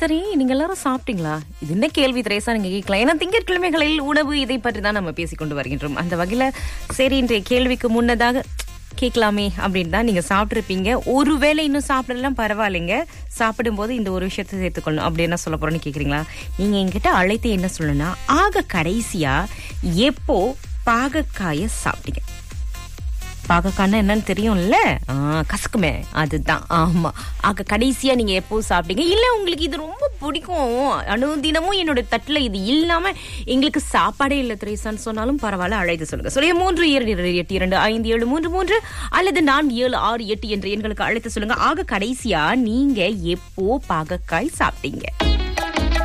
சரி நீங்க எல்லாரும் சாப்பிட்டீங்களா இது என்ன கேள்வி திரேசா நீங்க கேட்கலாம் ஏன்னா திங்கட்கிழமைகளில் உணவு இதை பற்றி தான் நம்ம பேசிக்கொண்டு வருகின்றோம் அந்த வகையில சரி இன்றைய கேள்விக்கு முன்னதாக கேட்கலாமே அப்படின்னு தான் நீங்க சாப்பிட்டுருப்பீங்க ஒருவேளை இன்னும் சாப்பிடலாம் பரவாயில்லைங்க சாப்பிடும்போது இந்த ஒரு விஷயத்தை சேர்த்துக்கொள்ளணும் அப்படி என்ன சொல்ல போறோம்னு கேக்குறீங்களா நீங்க என்கிட்ட அழைத்து என்ன சொல்லணும்னா ஆக கடைசியா எப்போ பாகக்காய சாப்பிட்டீங்க பாகக்காய்னா என்னன்னு தெரியும்ல ஆ, கசக்குமே அதுதான் ஆமா ஆக கடைசியா நீங்க எப்போ சாப்பிட்டீங்க இல்ல உங்களுக்கு இது ரொம்ப பிடிக்கும் அனுதினமும் என்னோட தட்டுல இது இல்லாம எங்களுக்கு சாப்பாடே இல்ல திரேசான்னு சொன்னாலும் பரவாயில்ல அழைத்து சொல்லுங்க சொல்லிய மூன்று இரண்டு இரண்டு, எட்டு இரண்டு ஐந்து ஏழு மூன்று மூன்று அல்லது நான்கு ஏழு ஆறு எட்டு என்ற எண்களுக்கு அழைத்து சொல்லுங்க ஆக கடைசியா நீங்க எப்போ பாகக்காய் சாப்பிட்டீங்க